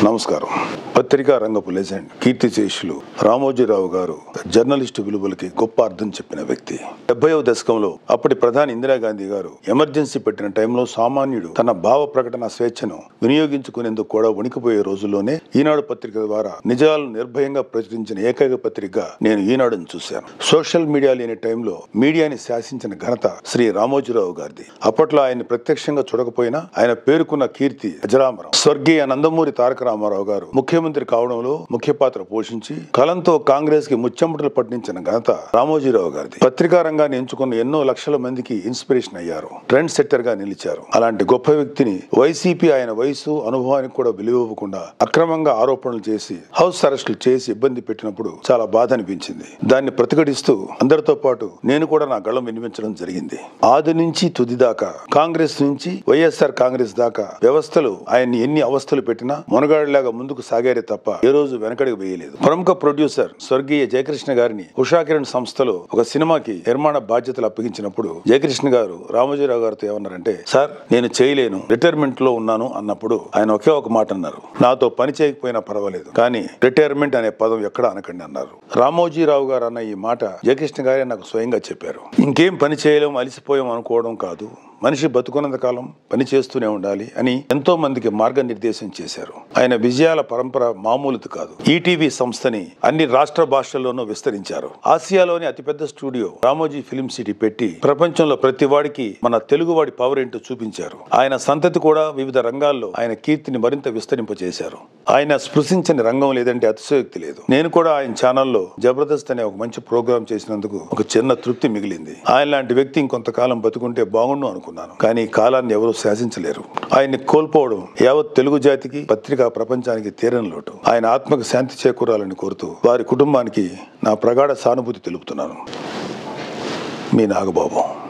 నమస్కారం పత్రికా రంగపు లెజెండ్ కీర్తిశేషులు రామోజీరావు గారు జర్నలిస్టు విలువలకి గొప్ప అర్థం చెప్పిన వ్యక్తి డెబ్బైవ దశకంలో అప్పటి ప్రధాని ఇందిరాగాంధీ గారు ఎమర్జెన్సీ పెట్టిన టైంలో సామాన్యుడు తన భావ ప్రకటన స్వేచ్ఛను వినియోగించుకునేందుకు కూడా వణికిపోయే రోజుల్లోనే ఈనాడు పత్రిక ద్వారా నిజాలను నిర్భయంగా ప్రచురించిన ఏకైక పత్రిక నేను ఈనాడును చూశాను సోషల్ మీడియా లేని టైంలో మీడియాని శాసించిన ఘనత శ్రీ రామోజీరావు గారిది అప్పట్లో ఆయన ప్రత్యక్షంగా చూడకపోయినా ఆయన పేరుకున్న కీర్తి అజరామరం స్వర్గీయ నందమూరి తారక రామారావు గారు ముఖ్యమంత్రి కావడంలో ముఖ్య పాత్ర పోషించి కలంతో కాంగ్రెస్ కి ముచ్చెమటలు పట్టించిన ఘనత రామోజీరావు గారిది పత్రికా రంగాన్ని ఎంచుకున్న ఎన్నో లక్షల మందికి ఇన్స్పిరేషన్ అయ్యారు ట్రెండ్ సెట్టర్ గా నిలిచారు అలాంటి గొప్ప వ్యక్తిని వైసీపీ ఆయన వయసు అనుభవానికి కూడా విలువకుండా అక్రమంగా ఆరోపణలు చేసి హౌస్ అరెస్టులు చేసి ఇబ్బంది పెట్టినప్పుడు చాలా బాధ అనిపించింది దాన్ని ప్రతిఘటిస్తూ అందరితో పాటు నేను కూడా నా గళం వినిపించడం జరిగింది ఆది నుంచి తుది దాకా కాంగ్రెస్ నుంచి వైఎస్ఆర్ కాంగ్రెస్ దాకా వ్యవస్థలు ఆయన్ని ఎన్ని అవస్థలు పెట్టినా మునగాడిలాగా ముందుకు సాగారే తప్ప ఏ రోజు వెనకడికి వేయలేదు ప్రముఖ ప్రొడ్యూసర్ స్వర్గీయ జయకృష్ణ గారిని ఉషాకిరణ్ సంస్థలో ఒక సినిమాకి నిర్మాణ బాధ్యతలు అప్పగించినప్పుడు జయకృష్ణ గారు రామోజీరావు గారితో ఏమన్నారంటే సార్ నేను చేయలేను రిటైర్మెంట్ లో ఉన్నాను అన్నప్పుడు ఆయన ఒకే ఒక మాట అన్నారు నాతో పని చేయకపోయినా పర్వాలేదు కానీ రిటైర్మెంట్ అనే పదం ఎక్కడ అనకండి అన్నారు రామోజీరావు గారు అన్న ఈ మాట జయకృష్ణ గారే నాకు స్వయంగా చెప్పారు ఇంకేం పని చేయలేం అలసిపోయాం అనుకోవడం కాదు మనిషి బతుకున్నంత కాలం పని చేస్తూనే ఉండాలి అని ఎంతో మందికి మార్గనిర్దేశం చేశారు ఆయన విజయాల పరంపర మామూలుది కాదు ఈటీవీ సంస్థని అన్ని రాష్ట్ర భాషల్లోనూ విస్తరించారు ఆసియాలోని అతిపెద్ద స్టూడియో రామోజీ ఫిలిం సిటీ పెట్టి ప్రపంచంలో ప్రతి వాడికి మన తెలుగువాడి పవర్ ఏంటో చూపించారు ఆయన సంతతి కూడా వివిధ రంగాల్లో ఆయన కీర్తిని మరింత విస్తరింపచేశారు ఆయన స్పృశించని రంగం లేదంటే అతిశయోక్తి లేదు నేను కూడా ఆయన ఛానల్లో జబర్దస్త్ అనే ఒక మంచి ప్రోగ్రామ్ చేసినందుకు ఒక చిన్న తృప్తి మిగిలింది ఆయన లాంటి వ్యక్తి ఇంకొంతకాలం బతుకుంటే బాగుండు అనుకున్నాను కానీ ఈ కాలాన్ని ఎవరూ శాసించలేరు ఆయన్ని కోల్పోవడం యావత్ తెలుగు జాతికి పత్రికా ప్రపంచానికి తీరని లోటు ఆయన ఆత్మకు శాంతి చేకూరాలని కోరుతూ వారి కుటుంబానికి నా ప్రగాఢ సానుభూతి తెలుపుతున్నాను మీ నాగబాబు